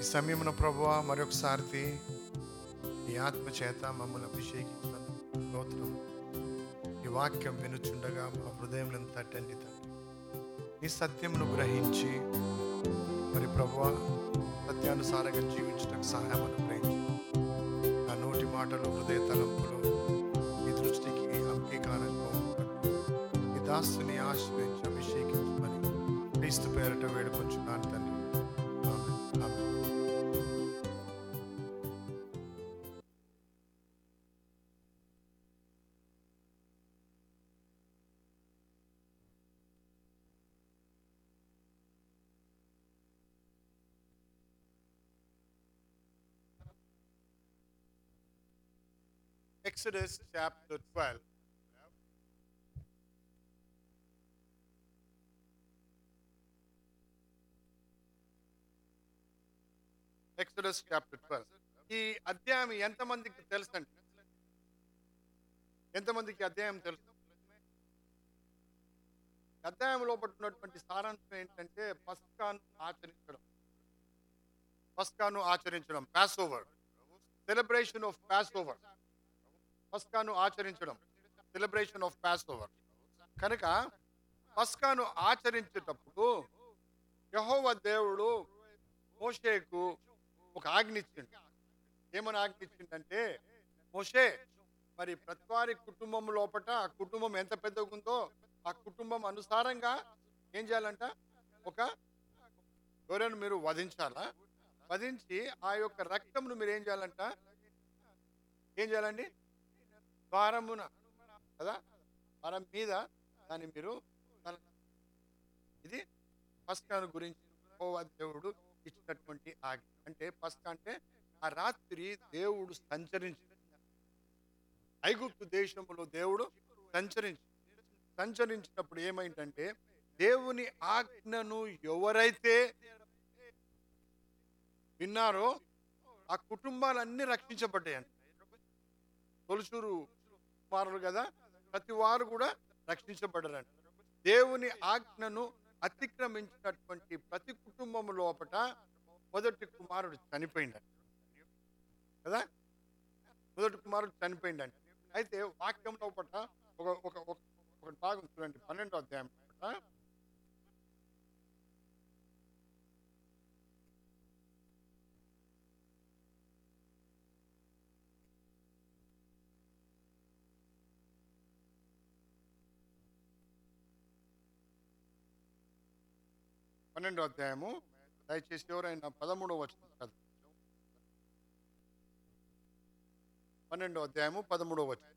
ఈ సమయమున ప్రభువ మరొకసారి నీ ఆత్మ చేత మమ్మల్ని అభిషేకించినందుకు స్తోత్రం ఈ వాక్యం వినుచుండగా మా హృదయంలో తట్టండి తండ్రి నీ సత్యమును గ్రహించి మరి ప్రభువ సత్యానుసారంగా జీవించడానికి సహాయం అనుగ్రహించి నా నోటి మాటలు హృదయ తలంపులు నీ దృష్టికి అంగీకారంగా ఉన్నట్టు నీ దాస్తుని ఆశ్రయించి అభిషేకించమని క్రీస్తు పేరట వేడుకొంచున్నాను తండ్రి ఆమేన్. ఆమేన్. Exodus chapter 12. Exodus chapter twelve ఈ అధ్యాయం ఎంతమందికి తెలుసండి ఎంతమందికి అధ్యాయం తెలుసు అధ్యాయంలో పట్టున్నటువంటి సారాంశం ఏంటంటే పస్కాను ఆచరించడం పస్కాను ఆచరించడం passover celebration of passover పస్కాను ఆచరించడం సెలబ్రేషన్ ఆఫ్ పాస్ ఓవర్ కనుక పస్కాను ఆచరించేటప్పుడు యహోవ దేవుడు మోషేకు ఒక ఆజ్ఞ ఇచ్చిండు ఏమని ఆజ్ఞ ఇచ్చిండంటే మోషే మరి ప్రతి వారి కుటుంబం లోపట ఆ కుటుంబం ఎంత పెద్దగా ఉందో ఆ కుటుంబం అనుసారంగా ఏం చేయాలంట ఒక గొర్రెను మీరు వధించాలా వధించి ఆ యొక్క రక్తంను మీరు ఏం చేయాలంట ఏం చేయాలండి ద్వారమున కదా ద్వారం మీద దాన్ని మీరు తల- ఇది పస్కాను గురించి యెహోవా దేవుడు ఇచ్చినటువంటి ఆజ్ఞ అంటే పస్కా అంటే ఆ రాత్రి దేవుడు సంచరించి ఐగుప్తు దేశంలో దేవుడు సంచరించి సంచరించినప్పుడు ఏమైందంటే దేవుని ఆజ్ఞను ఎవరైతే విన్నారో ఆ కుటుంబాలన్నీ రక్షించబడ్డాయండి తొలుసూరు కుమారులు కదా ప్రతి వారు కూడా రక్షించబడరండి దేవుని ఆజ్ఞను అతిక్రమించినటువంటి ప్రతి కుటుంబం లోపట మొదటి కుమారుడు చనిపోయిందండి కదా మొదటి కుమారుడు చనిపోయిందండి అయితే వాక్యం లోపట ఒక ఒక ఒక ఒక భాగం చూడండి పన్నెండో అధ్యాయం లోపట పన్నెండో అధ్యాయము దయచేసి ఎవరైనా పదమూడవ వచ్చిన చదువు పన్నెండో అధ్యాయము పదమూడవ వచ్చిన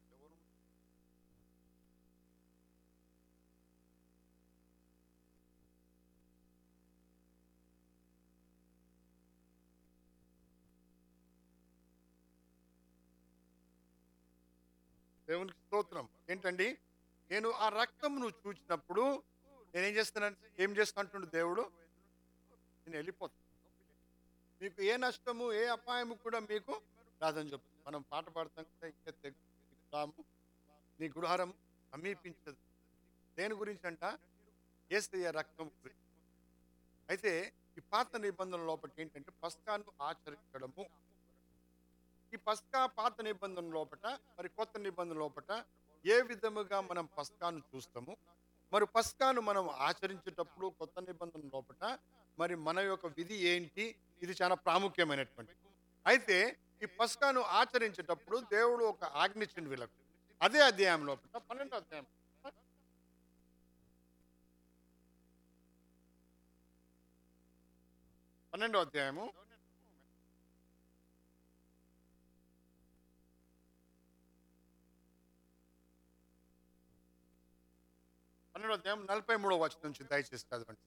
దేవునికి స్తోత్రం ఏంటండి నేను ఆ రక్తంను చూసినప్పుడు నేనేం చేస్తాను ఏం చేస్తా అంటుండు దేవుడు నేను వెళ్ళిపోతాను మీకు ఏ నష్టము ఏ అపాయము కూడా మీకు రాదని చెప్పు మనం పాట పాడతాం కదా ఇంకా తెగుతాము నీ గుడారం సమీపించదు దేని గురించి అంట ఏసయ్య రక్తం గురించి అయితే ఈ పాత నిబంధన లోపల ఏంటంటే పస్కాను ఆచరించడము ఈ పస్కా పాత నిబంధన లోపట మరి కొత్త నిబంధన లోపట ఏ విధముగా మనం పస్కాను చూస్తాము మరి పస్కాను మనం ఆచరించేటప్పుడు కొత్త నిబంధన లోపట మరి మన యొక్క విధి ఏంటి ఇది చాలా ప్రాముఖ్యమైనటువంటి అయితే ఈ పస్కాను ఆచరించేటప్పుడు దేవుడు ఒక ఆజ్ఞించింది వీళ్ళకు అదే అధ్యాయం లోపల పన్నెండో అధ్యాయం పన్నెండో అధ్యాయము పన్నెండో అధ్యాయం నలభై మూడో వచ్చి నుంచి దయచేసి చదవండి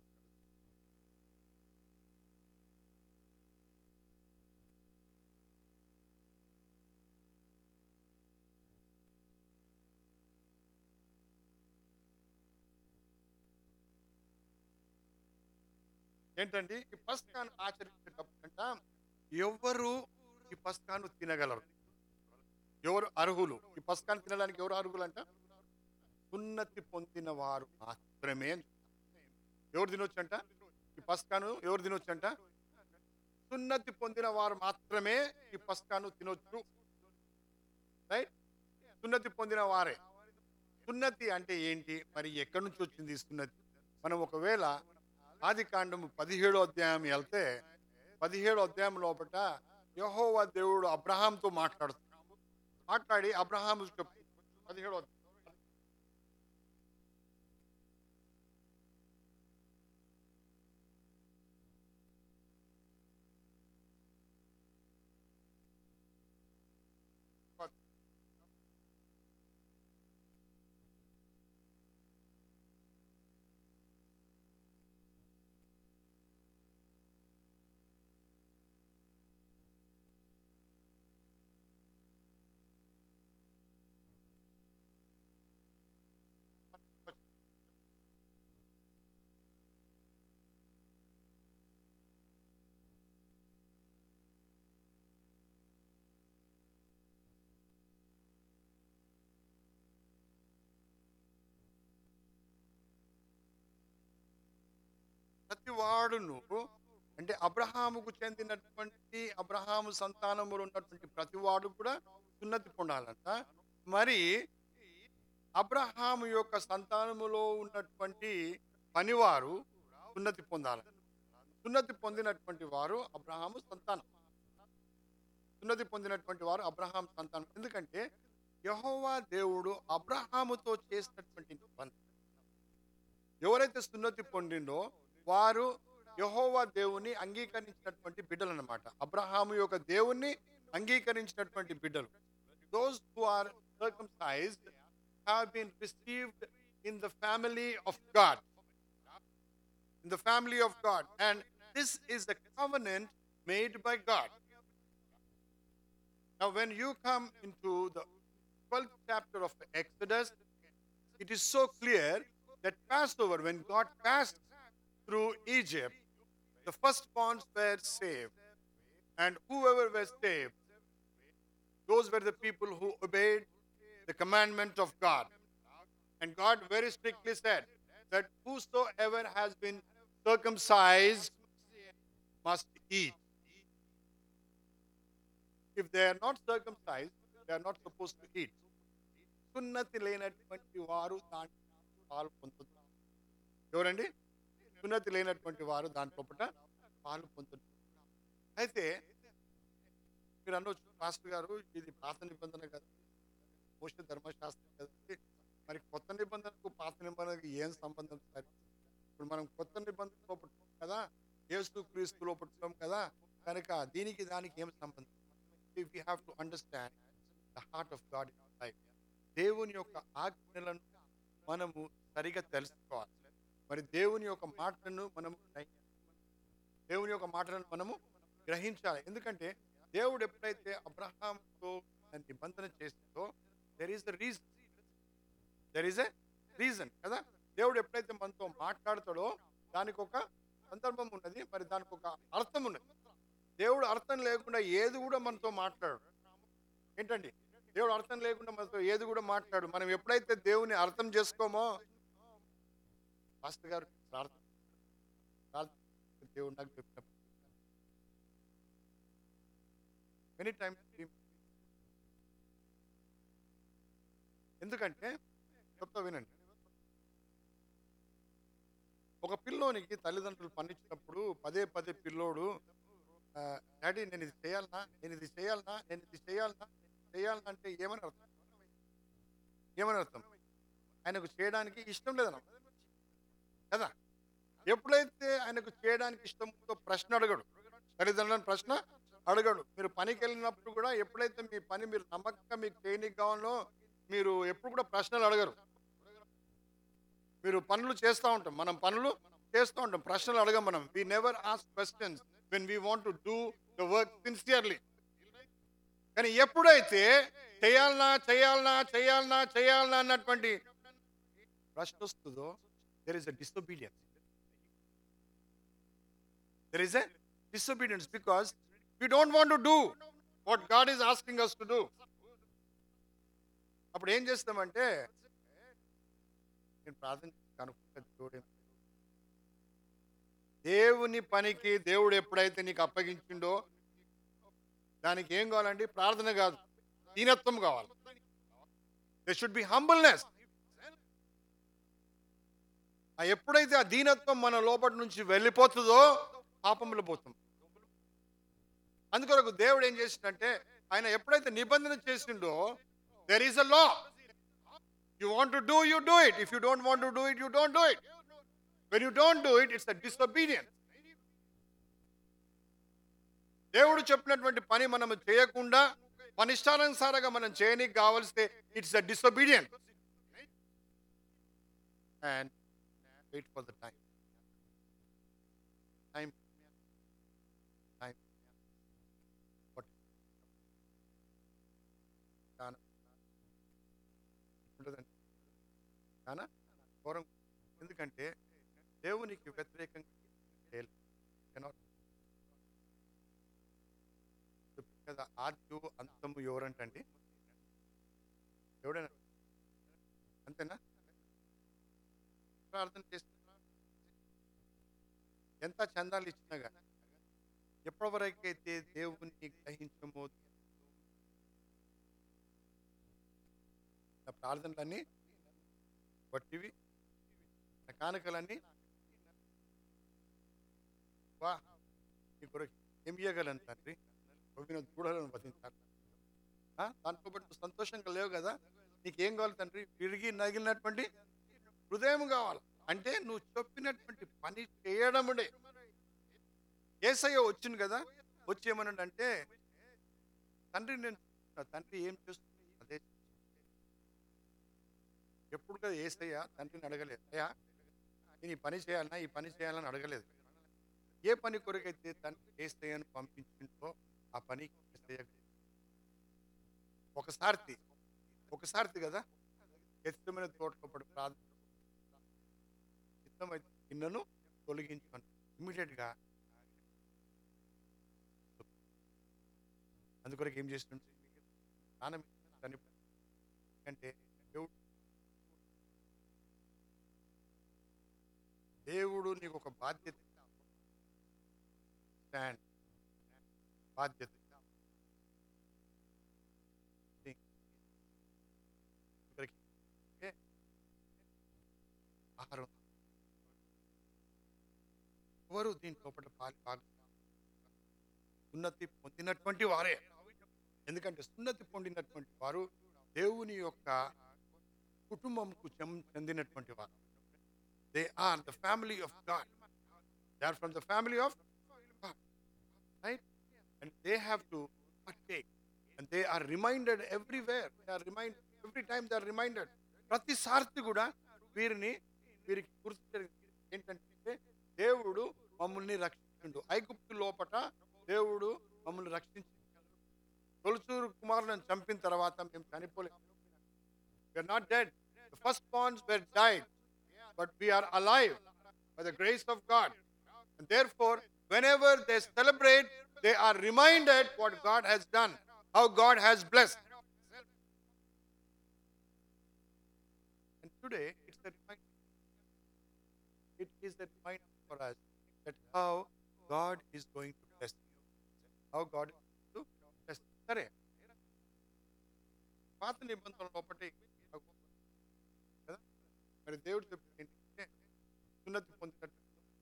ఏంటండి ఈ పస్కాను ఆచరించేటప్పుడంట ఎవరు ఈ పస్కాను తినగలరు ఎవరు అర్హులు ఈ పస్కాను తినడానికి ఎవరు అర్హులు అంట ఉన్నతి పొందిన వారు మాత్రమే అని చెప్తారు. ఎవరు తినొచ్చంట ఈ పస్కాను ఎవరు తినొచ్చంట సున్నతి పొందిన వారు మాత్రమే ఈ పస్కాను తినొచ్చు రైట్ సున్నతి పొందిన వారే సున్నతి అంటే ఏంటి మరి ఎక్కడి నుంచి వచ్చింది ఈ సున్నతి మనం ఒకవేళ ఆది కాండము పదిహేడో అధ్యాయం వెళ్తే పదిహేడో అధ్యాయం లోపల యహోవా దేవుడు అబ్రహాంతో మాట్లాడుతున్నాడు మాట్లాడి అబ్రహాము చెప్పు పదిహేడో అధ్యాయం. ప్రతి వాడును అంటే అబ్రహాముకు చెందినటువంటి అబ్రహాము సంతానములు ఉన్నటువంటి ప్రతి వాడు కూడా సున్నతి పొందాలంట మరి అబ్రహాము యొక్క సంతానములో ఉన్నటువంటి పనివారు సున్నతి పొందాలి సున్నతి పొందినటువంటి వారు అబ్రహాము సంతానం సున్నతి పొందినటువంటి వారు అబ్రహాం సంతానం ఎందుకంటే యహోవా దేవుడు అబ్రహాముతో చేసినటువంటి నిబంధన ఎవరైతే సున్నతి పొందిండో వారు యహోవా దేవుని అంగీకరించినటువంటి బిడ్డలు అనమాట అబ్రహాము యొక్క దేవుణ్ణి అంగీకరించినటువంటి బిడ్డలు those who are circumcised have been received in the family of God in the family of God. And this is the covenant made by God. Now, when you come into the 12th chapter of Exodus, it is so clear that Passover, when God passed through Egypt, the firstborns were saved. And whoever was saved, those were the people who obeyed the commandment of God. And God very strictly said that whosoever has been circumcised must eat. If they are not circumcised, they are not supposed to eat. సున్నతి లేనటువంటి వారు దాంట్లో పాలు పొందుతారు ఎవరండి సున్నతి లేనటువంటి వారు దాంట్లో పుట పాలు పొందుతారు అయితే మీరు అనవచ్చు పాస్టర్ గారు ఇది పాత నిబంధన కదా మోస ధర్మశాస్త్రం కదండి మరి కొత్త నిబంధనకు పాత నిబంధనకు ఏం సంబంధం సార్ ఇప్పుడు మనం కొత్త నిబంధనలో పుట్టాం కదా యేసు క్రీస్తులో పుట్టాం కదా కనుక దీనికి దానికి ఏం సంబంధం we have to understand the heart of God in life దేవుని యొక్క ఆజ్ఞలను మనము సరిగా తెలుసుకోవాలి మరి దేవుని యొక్క మాటలను మనము గ్రహించాలి. దేవుని యొక్క మాటలను మనము గ్రహించాలి ఎందుకంటే దేవుడు ఎప్పుడైతే అబ్రహాంతో నిబంధన చేసిందో there is the reason there is a reason కదా దేవుడు ఎప్పుడైతే మనతో మాట్లాడతాడో దానికి ఒక సందర్భం ఉన్నది మరి దానికి ఒక అర్థం ఉన్నది దేవుడు అర్థం లేకుండా ఏది కూడా మనతో మాట్లాడు ఏంటండి దేవుడు అర్థం లేకుండా మనతో ఏది కూడా మాట్లాడు మనం ఎప్పుడైతే దేవుని అర్థం చేసుకోమో పాస్టర్ గారు ప్రార్థన ప్రార్థన దేవుడు నాకు చెప్పినప్పుడు మెనీ టైమ్స్ ఎందుకంటే చెప్తా వినండి ఒక పిల్లోనికి తల్లిదండ్రులు పన్నించినప్పుడు పదే పదే పిల్లోడు "ఆ, డాడీ నేను ఇది చేయాలనా నేను ఇది చేయాలనా నేను ఇది చేయాలనా చేయాలనా అంటే ఏమని అర్థం ఏమని అర్థం ఆయనకు చేయడానికి ఇష్టం లేదన్న కదా ఎప్పుడైతే ఆయనకు చేయడానికి ఇష్టం ఉందో ప్రశ్న అడగడు తల్లిదండ్రులను ప్రశ్న అడగడు మీరు పనికి వెళ్ళినప్పుడు కూడా ఎప్పుడైతే మీ పని మీరు నమ్మకంగా మీకు చేయనికి కావాలో మీరు ఎప్పుడు కూడా ప్రశ్నలు అడగరు మీరు పనులు చేస్తూ ఉంటాం మనం పనులు చేస్తూ ఉంటాం ప్రశ్నలు అడగం మనం we never ask questions when we want to do the work sincerely కానీ ఎప్పుడైతే చేయాలనా చేయాలనా చేయాలనా చేయాలనా అన్నటువంటి ప్రశ్న వస్తుందో there is a disobedience there is a disobedience because we don't want to do what God is asking us to do అప్పుడు ఏం చేస్తామంటే నేను ప్రార్థన చేసి కనుక్కుంటా దేవుడే దేవుని పనికి దేవుడు ఎప్పుడైతే నీకు అప్పగించిండో దానికి ఏం కావాలండి ప్రార్థన కాదు దీనత్వం కావాలి దే షుడ్ బి హంబుల్నెస్ ఆ ఎప్పుడైతే ఆ దీనత్వం మన లోపటి నుంచి వెళ్ళిపోతుందో పాపంలో పోతుంది అందుకొరకు దేవుడు ఏం చేసిండంటే ఆయన ఎప్పుడైతే నిబంధన చేసిండో there is a law you want to do you do it if you don't want to do it you don't do it when you don't do it it's a disobedience దేవుడు చెప్పినటువంటి పని మనం చేయకుండా మన ఇష్టానుసారంగా మనం చేయనికి కావలిస్తే it's a disobedience and wait for the time time time చాలా ఉండదండి చాలా ఘోరం ఎందుకంటే దేవునికి వ్యతిరేకంగా చేయలేదు. Cannot. చెప్పాను కదా ఆద్యు అంతము ఎవరంటండి ఎవడైనా అంతేనా ప్రార్థన చేస్తున్నా ఎంత చందాలు ఇచ్చినా కానీ ఎప్పటివరకైతే దేవుని గ్రహించమో నా ప్రార్థనలన్నీ వట్టివి నా కానుకలన్నీ వా నీ కొరకు ఏం ఇయ్యగలను తండ్రి కొవ్విన దూడలను వధించాలి ఆ? దాంతో పాటు సంతోషంగా లేవు కదా నీకేం కావాలి తండ్రి విరిగి నగిలినటువంటి హృదయం కావాలి అంటే నువ్వు చెప్పినటువంటి పని చేయడముడే ఏసయ్య వచ్చింది కదా వచ్చి ఏమన్నాడు అంటే తండ్రి నేను చూస్తున్నా. తండ్రి ఏం చేస్తుంది అదే ఎప్పుడు కదా ఏసయ్య తండ్రిని అడగలేదు అయ్యా నేను ఈ పని చేయాలన్నా ఈ పని చేయాలని అడగలేదు ఏ పని కొరకైతే తండ్రి ఏసయ్యను పంపించిందో ఆ పని ఏసయ్య ఒకసారి ఒకసారి కదా ఎత్తమైన తోటలో పడి ప్రార్థన చిత్తమైతే గిన్నెను తొలగించుకొని ఇమ్మీడియట్ గా అందుకొరకు ఏం చేస్తుంటే స్నానం చనిపోయి అంటే దేవుడు దేవుడు నీకు ఒక బాధ్యత స్టాండ్ బాధ్యత ఇక్కడికి ఏ? ఆహారం ఎవరు దీని లోపల పాలి భాగం సున్నతి పొందినటువంటి వారే ఎందుకంటే సున్నతి పొందినటువంటి వారు దేవుని యొక్క కుటుంబంకు చెం- చెందినటువంటి వారు they are the family of God they are from the family of right and they have to partake and they are reminded everywhere they are reminded every time they are reminded ప్రతిసారి కూడా వీరిని వీరికి గుర్తు ఏంటంటే దేవుడు మమ్మల్ని రక్షించిండు ఐగుప్తు లోపట దేవుడు మమ్మల్ని రక్షించి తొలచూరు కుమారులను చంపిన తర్వాత మేము చనిపోలేదు we are not dead the first borns were died but we are alive by the grace of God And therefore, whenever they celebrate, they are reminded what God has done, how God has blessed. And today, it's a reminder. It is a reminder for us that how God is going to bless you. How God is going to bless you. సరే పాత నిబంధనల లోపటి కదా మరి దేవుడు చెప్పింది ఏంటంటే సున్నతి పొందినట్టు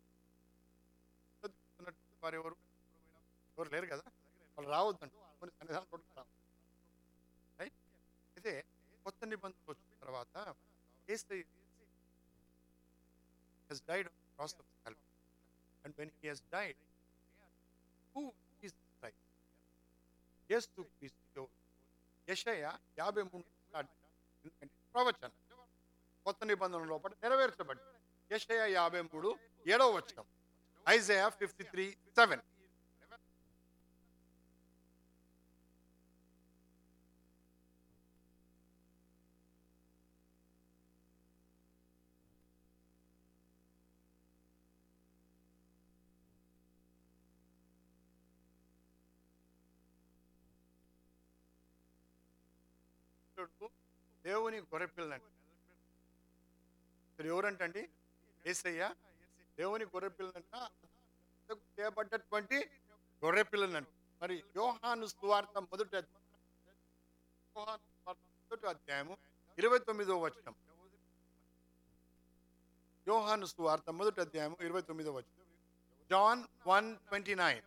ఉన్నట్టు వారు ఎవరు ఎవరు లేరు కదా వాళ్ళు రావద్దంట కొన్ని సన్నిధానం కూడా రావద్దు రైట్ అయితే కొత్త నిబంధనలు వచ్చిన తర్వాత ఏసై has died on the cross of Calvary. And when he has died, who is Christ? యేసు క్రీస్తు యెషయ యాభై మూడు స్టార్ట్ ఎందుకంటే ప్రవచనం కొత్త నిబంధన లోపల నెరవేర్చబడి యెషయ యాభై మూడు ఏడవ వచనం ఐజయా ఫిఫ్టీ త్రీ సెవెన్ దేవుని గొర్రెపిల్లండి ఇక్కడ ఎవరంటండి ఏసయ్య దేవుని గొర్రెపిల్లంట ప్రతిష్ఠకు చేయబడ్డటువంటి గొర్రె పిల్లనంట మరి యోహాను సువార్త మొదటి అధ్యాయం. యోహాను సువార్త మొదటి అధ్యాయము ఇరవై తొమ్మిదో వచనం యోహాను సువార్త మొదటి అధ్యాయం ఇరవై తొమ్మిదో వచనం జాన్ వన్ ట్వంటీ నైన్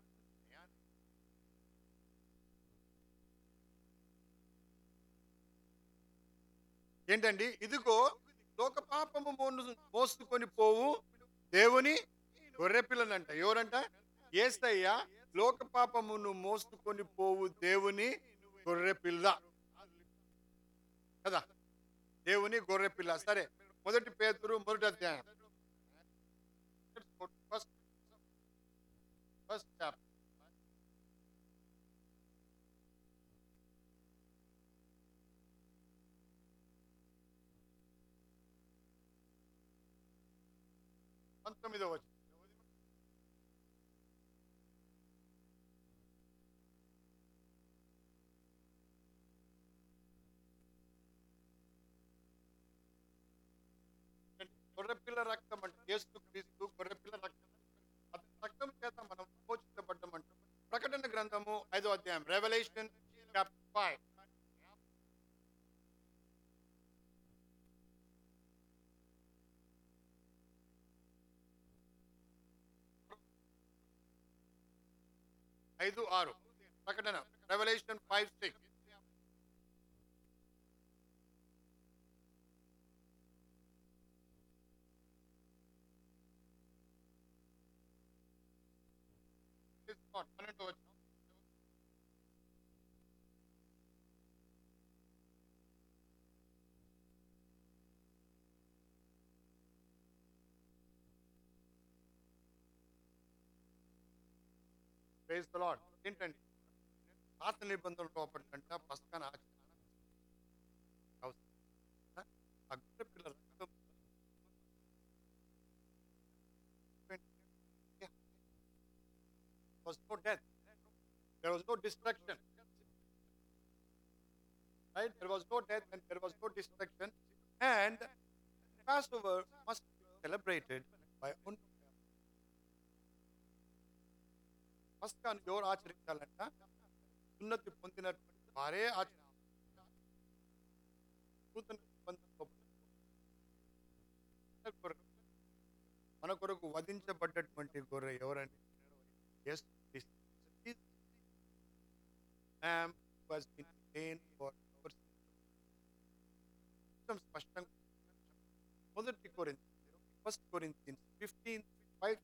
ఏంటండి ఇదిగో లోక పాపము మోను- మోసుకొని పోవు దేవుని గొర్రెపిల్లనంట ఎవరంట ఏసయ్య లోక పాపమును మోసుకొని పోవు దేవుని గొర్రెపిల్ల కదా దేవుని గొర్రెపిల్ల సరే మొదటి పేతురు మొదటి అధ్యాయం ఫస్ట్ ఫస్ట్ చాప్టర్ పంతొమ్మిదో వచ్చి గొర్రెపిల్ల రక్తం అంటే యేసు క్రీస్తు గొర్రెపిల్ల రక్తం అతని రక్తం చేత మనం విమోచించబడ్డమంట ప్రకటన గ్రంథము ఐదో అధ్యాయం రెవల్యూషన్ చాప్టర్ ఫైవ్ ఐదు ఆరు ప్రకటన రెవల్యూషన్ ఫైవ్ సిక్స్ పన్నెండు వచ్చిన ప్రైజ్ ద లార్డ్ ఏంటండి పాత నిబంధనలు లోపలంట పసకాన ఆచరణ అవసరం. ఆ? ఆ గొర్రె పిల్ల రక్తం was no death. There was no destruction. Right? There was no death and there was no destruction. And Passover must be celebrated by only పస్కాను ఎవరు ఆచరించాలంట ఉన్నతి పొందినటువంటి వారే ఆచరించాలి నూతన నిబంధనలో గొర్రె. మన కొరకు వధించబడ్డటువంటి గొర్రె ఎవరండి Yes, this is lamb who has been slain for our sins. కొంచెం స్పష్టంగా మొదటి కొరింథీ ఫస్ట్ కొరింథీ ఫిఫ్టీన్ ఫైవ్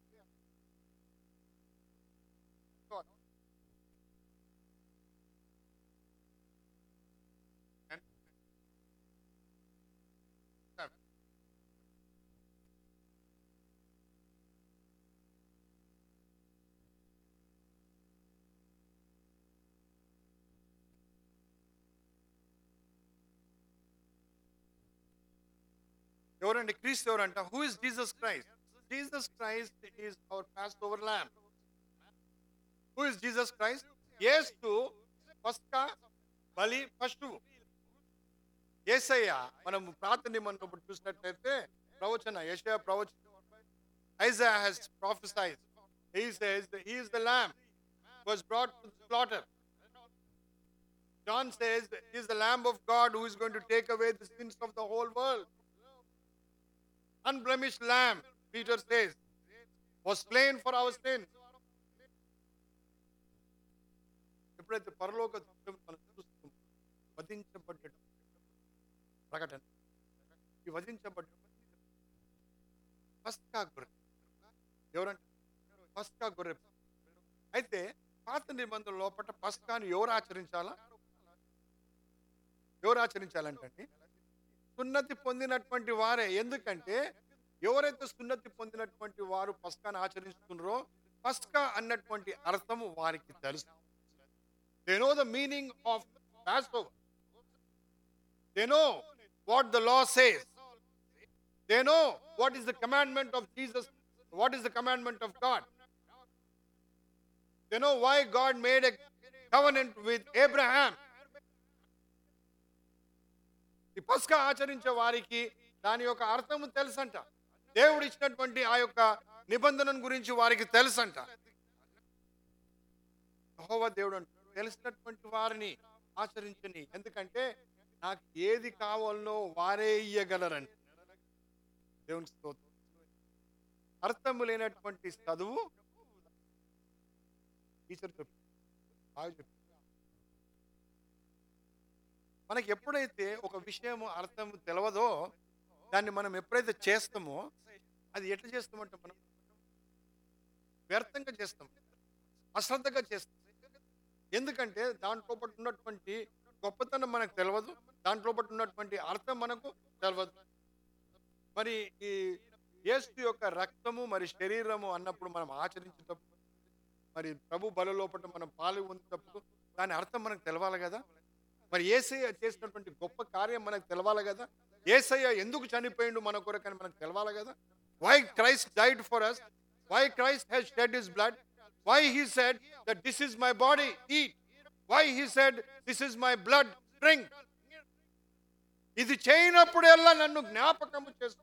ఎవరండి క్రీస్తు ఎవరంట who is Jesus Christ Jesus Christ is our passover lamb who is Jesus Christ యేసు పస్కా బలి పశువు ఏసయ్య మనం ప్రార్థన నిబంధనప్పుడు చూసినట్లయితే ప్రవచన యెషయా ప్రవచన Aiza has prophesied he says that he is the lamb was brought to the slaughter John says that he is the lamb of God who is going to take away the sins of the whole world unblemished lamb, Peter says, was slain for our sins. ఎప్పుడైతే పరలోక దృశ్యం మనం చూస్తాం వధించబడ్డ ప్రకటన ఈ వధించబడ్డ పస్కా గొర్రె ఎవరంటే పస్కా గొర్రె అయితే పాత నిబంధన లోపల పస్కాను ఎవరు ఆచరించాలా ఎవరు ఆచరించాలంటే సున్నతి పొందినటువంటి వారే ఎందుకంటే ఎవరైతే సున్నతి పొందినటువంటి వారు పస్కాను ఆచరిస్తున్నారో పస్కా అన్నటువంటి అర్థము వారికి తెలుసు they know the meaning of pass they know what the law says they know what is the commandment of Jesus what is the commandment of God they know why God made a covenant with Abraham ఈ పస్కా ఆచరించే వారికి దాని యొక్క అర్థము తెలుసంట దేవుడు ఇచ్చినటువంటి ఆ యొక్క నిబంధన గురించి వారికి తెలుసంట యెహోవా దేవుడు అంటాడు తెలిసినటువంటి వారిని ఆచరించని ఎందుకంటే నాకు ఏది కావాలనో వారే ఇయ్యగలరని దేవుని స్తోత్రం అర్థము లేనటువంటి చదువు టీచర్ చెప్పు బాగా చెప్పు మనకి ఎప్పుడైతే ఒక విషయం అర్థం తెలవదో దాన్ని మనం ఎప్పుడైతే చేస్తామో అది ఎట్లా చేస్తామంటే మనం వ్యర్థంగా చేస్తాం అశ్రద్ధగా చేస్తాం ఎందుకంటే దాంట్లో పట్టు ఉన్నటువంటి గొప్పతనం మనకు తెలియదు దాంట్లో పట్టు ఉన్నటువంటి అర్థం మనకు తెలియదు మరి ఈ యేసు యొక్క రక్తము మరి శరీరము అన్నప్పుడు మనం ఆచరించేటప్పుడు మరి ప్రభు బల లోపల మనం పాలు పొందేటప్పుడు దాని అర్థం మనకు తెలవాలి కదా మరి ఏసయ్య చేసినటువంటి గొప్ప కార్యం మనకు తెలవాలి కదా ఏసయ్య ఎందుకు చనిపోయిండు మన కొరకని మనకు తెలవాలి కదా why Christ died for us why Christ has shed his blood why he said that this is my body eat why he said this is my blood drink ఇది చేయనప్పుడల్లా నన్ను జ్ఞాపకము చేస్తా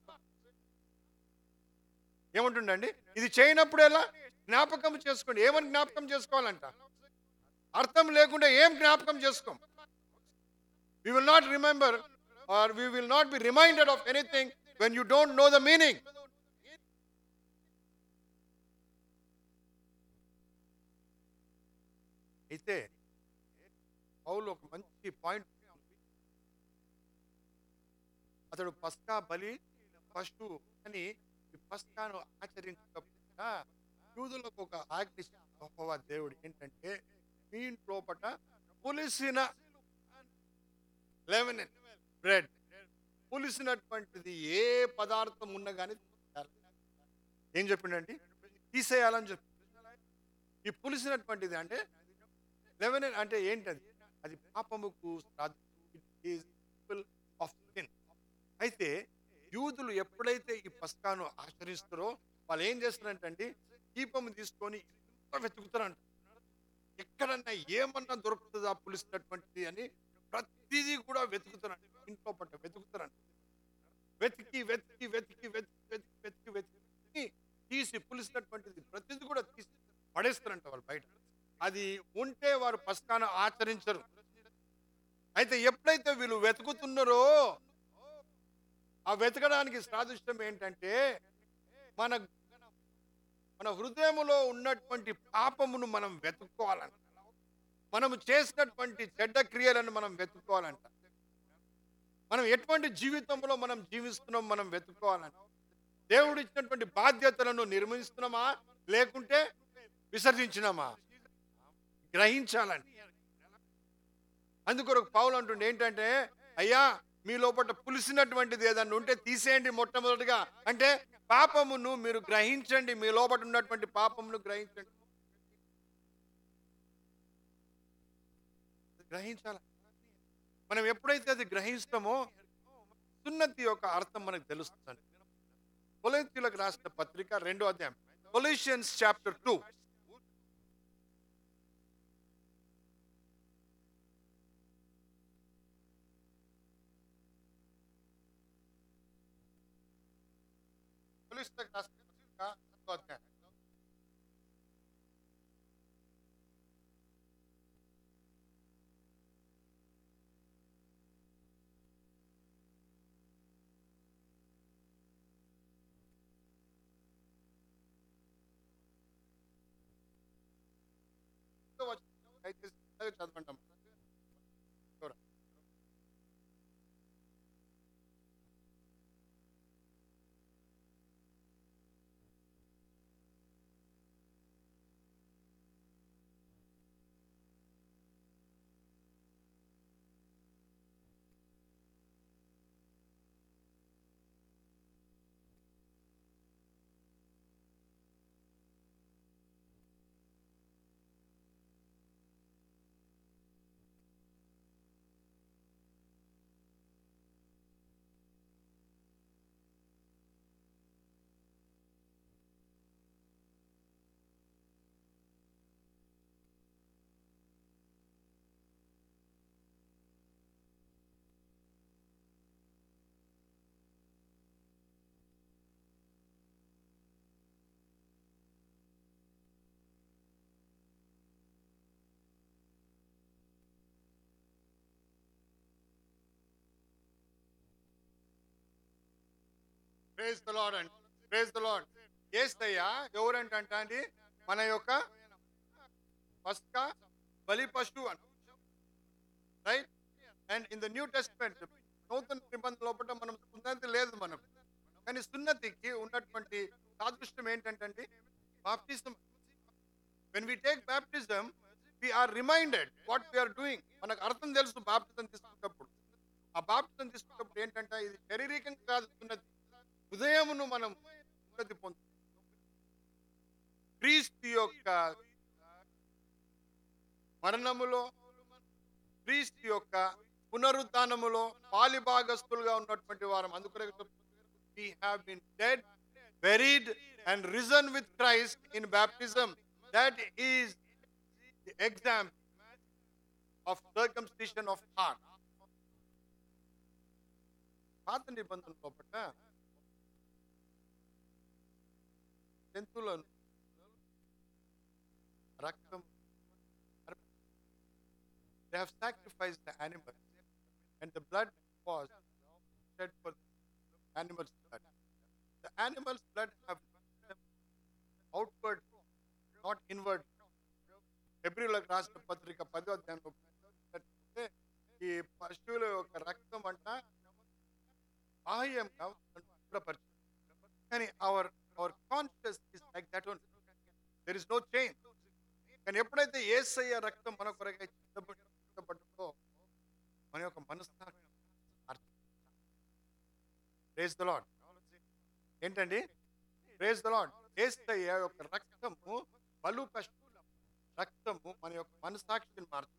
ఏముంటుండండి ఇది చేయనప్పుడల్లా జ్ఞాపకం చేసుకోండి ఏమని జ్ఞాపకం చేసుకోవాలంట అర్థం లేకుండా ఏం జ్ఞాపకం చేసుకోం we will not remember or we will not be reminded of anything when you don't know the meaning. అయితే పౌలు ఒక మంచి పాయింట్ అతడు పస్కా బలి పశు అని ఈ పస్కాను ఆచరించకపోయినా యూదులకు ఒక ఆజ్ఞ గొప్పవ దేవుడు ఏంటంటే మీ లోపట పులిసిన లెవెన్ బ్రెడ్ పులిసినటువంటిది ఏ పదార్థం ఉన్నా కానీ ఏం చెప్పిండండి తీసేయాలని చెప్పి ఈ పులిసినటువంటిది అంటే లెవెన్ అంటే ఏంటది అది పాపముకు ఆఫ్ సిన్ అయితే యూదులు ఎప్పుడైతే ఈ పస్కాను ఆచరిస్తారో వాళ్ళు ఏం చేస్తారంటే దీపము తీసుకొని ఇంత వెతుకుతారంట ఎక్కడన్నా ఏమన్నా దొరుకుతుందా పులిసినటువంటిది అని ప్రతిదీ కూడా వెతుకుతారంట ఇంట్లో పట్ట వెతుకుతారంట వెతికి వెతికి వెతికి వెతికి వెతికి వెతికి వెతికి తీసి పులిసినటువంటిది ప్రతిదీ కూడా తీసి పడేస్తారంట వాళ్ళు బయట అది ఉంటే వారు పస్కాను ఆచరించరు అయితే ఎప్పుడైతే వీళ్ళు వెతుకుతున్నారో ఆ వెతకడానికి సాదృశ్యం ఏంటంటే మన మన హృదయములో ఉన్నటువంటి పాపమును మనం వెతుక్కోవాలంట మనము చేసినటువంటి చెడ్డ క్రియలను మనం వెతుక్కోవాలంట మనం ఎటువంటి జీవితంలో మనం జీవిస్తున్నాం మనం వెతుక్కోవాలంట దేవుడు ఇచ్చినటువంటి బాధ్యతలను నిర్మిస్తున్నామా లేకుంటే విసర్జించినామా గ్రహించాలండి అందుకొరకు పౌలు అంటుండే ఏంటంటే అయ్యా మీ లోపల పులిసినటువంటిది ఏదన్నా ఉంటే తీసేయండి మొట్టమొదటిగా అంటే పాపమును మీరు గ్రహించండి మీ లోపల ఉన్నటువంటి పాపమును గ్రహించండి గ్రహించాలి మనం ఎప్పుడైతే అది గ్రహిస్తామో సున్నతి యొక్క అర్థం మనకు తెలుస్తుంది కొలెంతీలకు రాసిన పత్రిక రెండో అధ్యాయం కొలిషియన్స్ చాప్టర్ టూ కొలెస్ట్రాల్ రాసిన పత్రిక రెండో అధ్యాయం దయచేసి చదవంటాం చూడండి ప్రేజ్ ద లార్డ్ అండి ప్రేజ్ ద లార్డ్ ఏస్తయ్యా ఎవరంటే అండి మన యొక్క పస్కా బలి పశువు అని right and in the New Testament నూతన నిబంధన లోపల మనం సున్నతి లేదు మనకు కానీ సున్నతికి ఉన్నటువంటి సాదృశ్యం ఏంటంటే baptism when we take baptism we are reminded what we are doing మనకు అర్థం తెలుసు బాప్టిజం తీసుకున్నప్పుడు ఆ బాప్టిజం తీసుకున్నప్పుడు ఏంటంటే ఇది శారీరకంగా కాదు సున్నతి హృదయమును మనం సున్నతి పొందు క్రీస్తు యొక్క మరణములో క్రీస్తు యొక్క పునరుద్ధానములో పాలిభాగస్తులుగా ఉన్నటువంటి వారం అందుకనే we have been dead buried and risen with Christ in baptism that is the example of circumcision of heart పాత నిబంధన లోపల జంతువులను రక్తం they have sacrificed the animal and the blood was shed for the animal's blood. The animal's blood have outward, not inward. ఫిబ్రిలకు రాసిన పత్రిక పదో అధ్యాయంలో చూస్తే ఈ పశువుల యొక్క రక్తం అంట బాహ్యంగా శుభ్రపరిచింది కానీ our our conscious is like that own there is no change కానీ ఎప్పుడైతే ఏసయ్య రక్తం మన కొరకై చిత్తపడుతుందో మన యొక్క మనస్సాక్షి ప్రేజ్ ద లాడ్ ఏంటండి ప్రేజ్ ద లాడ్ ఏసయ్య యొక్క రక్తము బలు పశు రక్తము మన యొక్క మనసాక్షిని మారుతుంది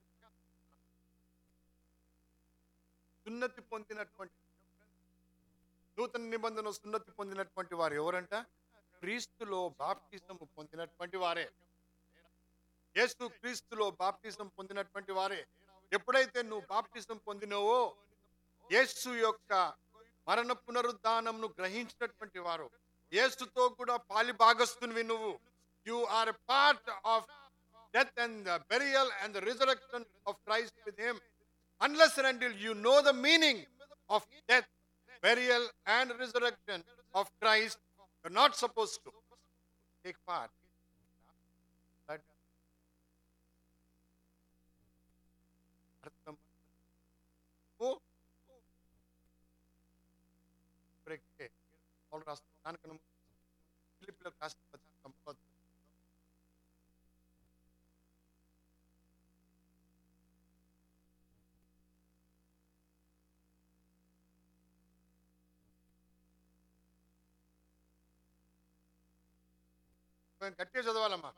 సున్నతి పొందినటువంటి నూతన నిబంధన సున్నతి పొందినటువంటి వారు ఎవరంట క్రీస్తులో బాప్తిజము పొందినటువంటి వారే యేసు క్రీస్తులో బాప్తిజం పొందినటువంటి వారే ఎప్పుడైతే నువ్వు బాప్తిజం పొందినవో యేసు యొక్క మరణ పునరుద్ధానంను గ్రహించినటువంటి వారు యేసుతో కూడా పాలి భాగస్తునివి నువ్వు you are part of death and the burial and the resurrection of Christ with him unless and until you know the meaning of death burial and resurrection of Christ you not suppose to take part but అర్థం ఓ ఇప్పుడే పౌలు రాస్తున్న దానికన్నా ముందు ఫిలిప్పీలకు రాసిన పత్రిక తొమ్మిదో అధ్యాయం. కొంచెం గట్టిగా చదవాలమ్మా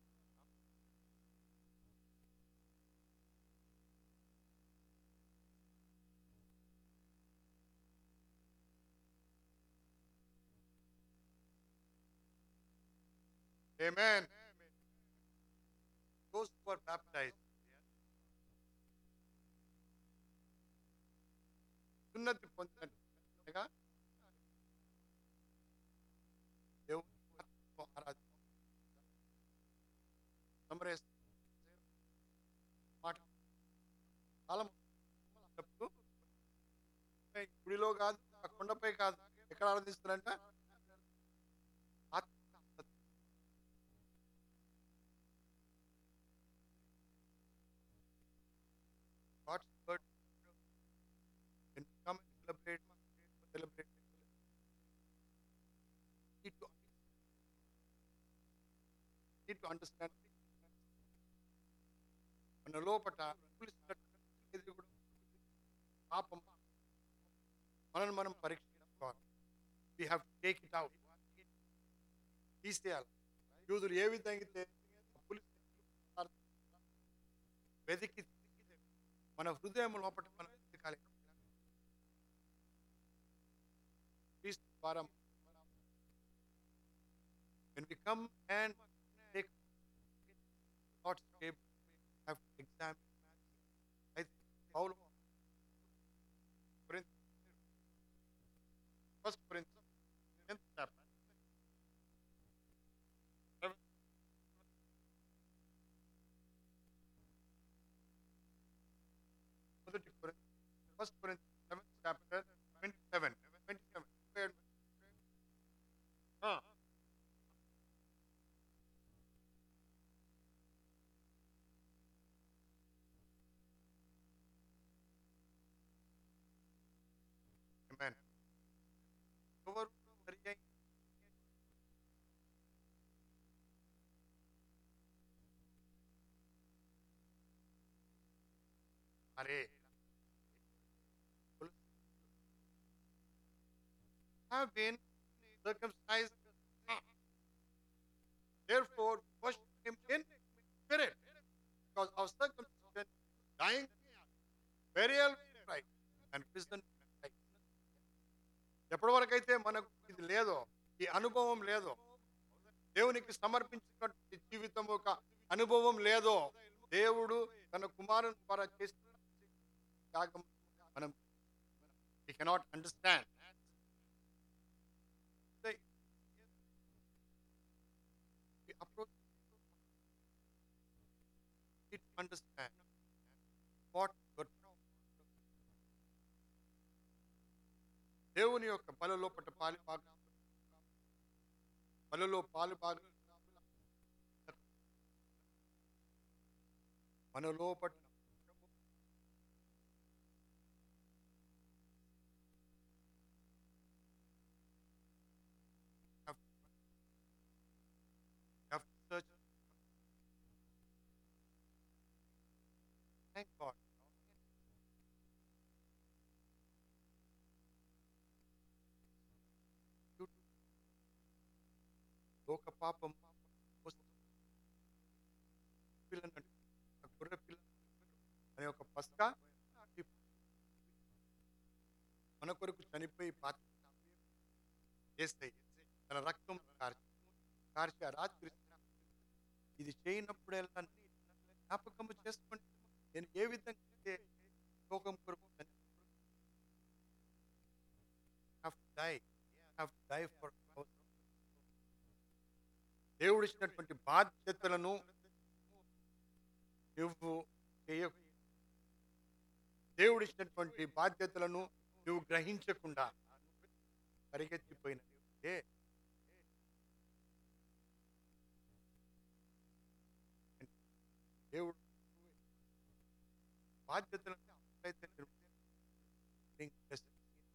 Amen. Those who are baptized. సున్నతి పొందినట్టుగా దేవుని ఆత్మతో ఆరాధన సమరేస్ మాట కాలం ఉన్నప్పుడు గుడిలో కాదు ఆ కొండపై కాదు ఎక్కడ ఆరాధిస్తారంట ఆత్మ God's word. When we come and celebrate, celebrate, need to need to understand. మన లోపట పులిసినట్టు కూడా పాపం మనల్ని మనం పరీక్షించుకోవాలి we have take it out తీసేయాలి యూదులు ఏ విధంగా అయితే పులిసి వెతికి మన హృదయం లోపల మనం వెతకాలి క్రీస్తు ద్వారా when we come and take God's table, have to examine. I think Paul, Corinthians, First Corinthians, tenth chapter. Seventh మొదటి first seventh chapter twenty seven twenty seven అరే have been circumcised. Therefore, worship him in spirit. Because our circumcision, dying, burial, right, and prison, right. ఎప్పటి వరకు అయితే మనకు ఇది లేదో ఈ అనుభవం లేదో దేవునికి సమర్పించినటువంటి జీవితం ఒక అనుభవం లేదో దేవుడు తన కుమారుని ద్వారా చేసిన త్యాగం మనం we cannot understand the, the approach it understand what God దేవుని యొక్క బలలో పట్ట పాలి భాగం బలలో పాలు భాగం మనలో పట్ట have, have searched. Thank God. You too. లోక పాపం వస్తుంది. పిల్లనండి ఆ గొర్రె పిల్ల అనే ఒక పస్కా మన కొరకు చనిపోయి పాత చేస్తాయి తన రక్తం కార్చి కార్చి ఆ రాత్రి ఇది చేయనప్పుడల్లా జ్ఞాపకము చేసుకోండి నేను ఏ విధంగా అయితే లోకం కొరకు చని- have to die have to die for our దేవుడు ఇచ్చినటువంటి బాధ్యతలను నువ్వు చేయకు దేవుడు ఇచ్చినటువంటి బాధ్యతలను నువ్వు గ్రహించకుండా పరిగెత్తిపోయిన ఏ దేవుడు బాధ్యతలను ఎప్పుడైతే నిర్వర్తించి చేస్తాడో,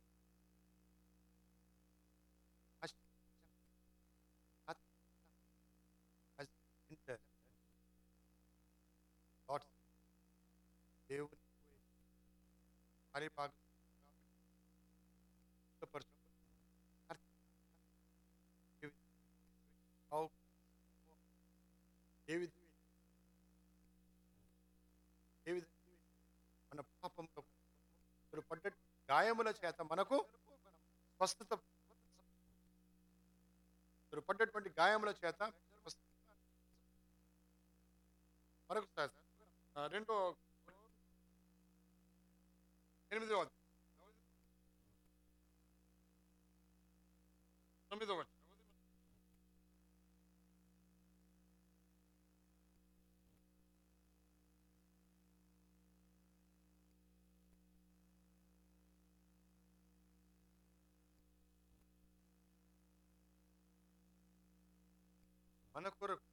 ఆశ- ఆత్మ- as enter God's దేవుని పరిభాగం స్వస్థపరచు. అర్థం. ఏ విధంగా? how- ఏ విధంగా ఏ విధంగా మన పాపంలో మీరు పడ్డ గాయముల చేత మనకు స్వస్థత మీరు పడ్డటువంటి గాయముల చేత స్వస్థత. మరొకసారి సార్. ఆ, రెండో ఎనిమిదో అధ్యాయం. తొమ్మిదో అధ్యాయం. మన కొరకు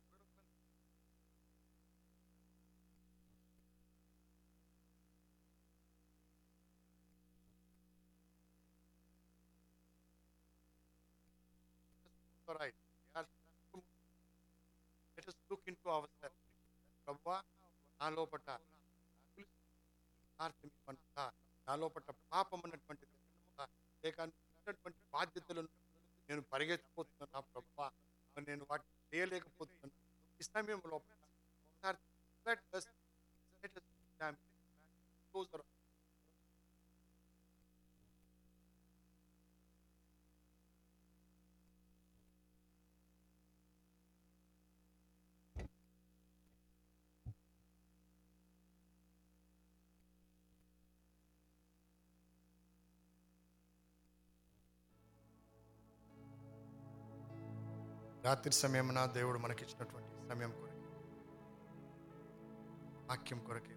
right. Yes. Let us look into ourselves. ప్రభా నాలో పట్ట ఆర్తిమంతా నాలో పట్ట పాపం అన్నటువంటిది ఉందా? లేక ఉన్నటువంటి బాధ్యతలను నేను పరిగెత్తిపోతున్నాను నా ప్రభా మరి నేను వాటిని చేయలేకపోతున్నాను ఈ సమయంలో ఒకసారి let us- let us examine. Close our eyes. రాత్రి సమయమున దేవుడు మనకిచ్చినటువంటి సమయం కొరకు వాక్యం కొరకే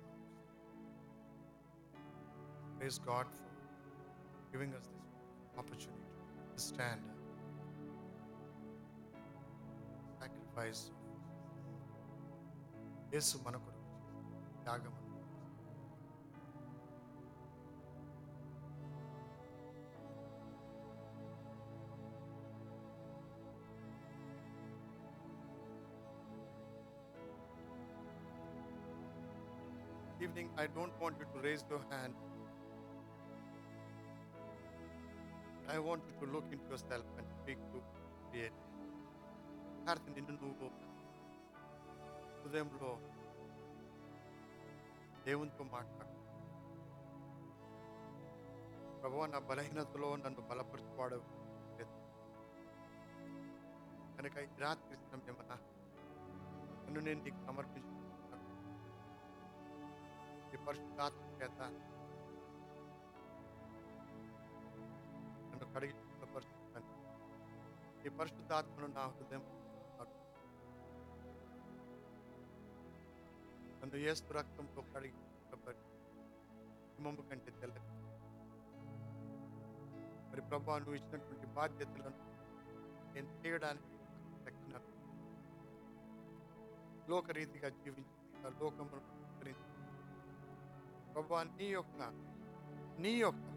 praise God for giving us this opportunity to stand sacrifice యేసు మన కొరకు చేసిన త్యాగం ఈ evening, I don't want you to raise your hand. I want you to look into yourself and speak to Creator. Bharati నిన్ను నువ్వు హృదయంలో దేవునితో మాట్లాడు ప్రభు నా బలహీనతలో నన్ను బలపరచువాడు కనుక ఈ రాత్రి సమయమన్నా నన్ను నేను నీకు సమర్పించుకుంటున్నాను ఈ పరిశుద్ధాత్మ చేత నన్ను కడిగి శుద్ధపరుచుకుంటాను ఈ పరిశుద్ధాత్మను నా హృదయం నన్ను ఏసు రక్తంతో కడిగి శుద్ధపరిచి హిమము కంటే తెల్ల మరి ప్రభా నువ్వు ఇచ్చినటువంటి బాధ్యతలను నేను చేయడానికి శక్తి నాకు లోకరీతిగా జీవించి లోకమును అనుసరించి ప్రభా నీ యొక్క నీ యొక్క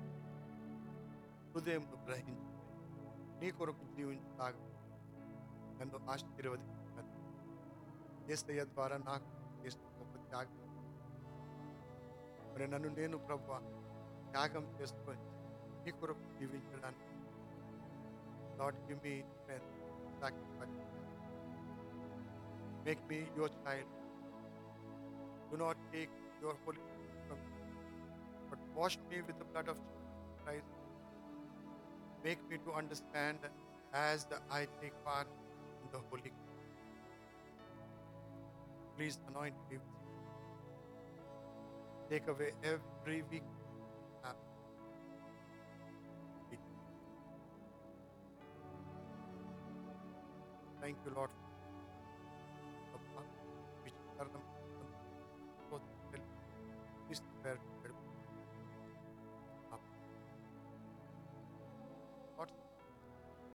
హృదయంను గ్రహించి నీ కొరకు జీవించలాగ నన్ను ఆశీర్వదించాను ఏసయ్య ద్వారా నాకు చేసిన గొప్ప త్యాగం మరి నన్ను నేను ప్రభు త్యాగం చేసుకొని నీ కొరకు జీవించడానికి Lord give me strength sacrifice. Make me your child. Do not take your Holy Spirit from me, but wash me with the blood of Jesus Christ. Make me to understand as the I take part in the Holy Ghost. Please anoint me. with Take away every weak habit. Thank you, Lord. Abba, which karanam both help is there to help. Amen. Lord,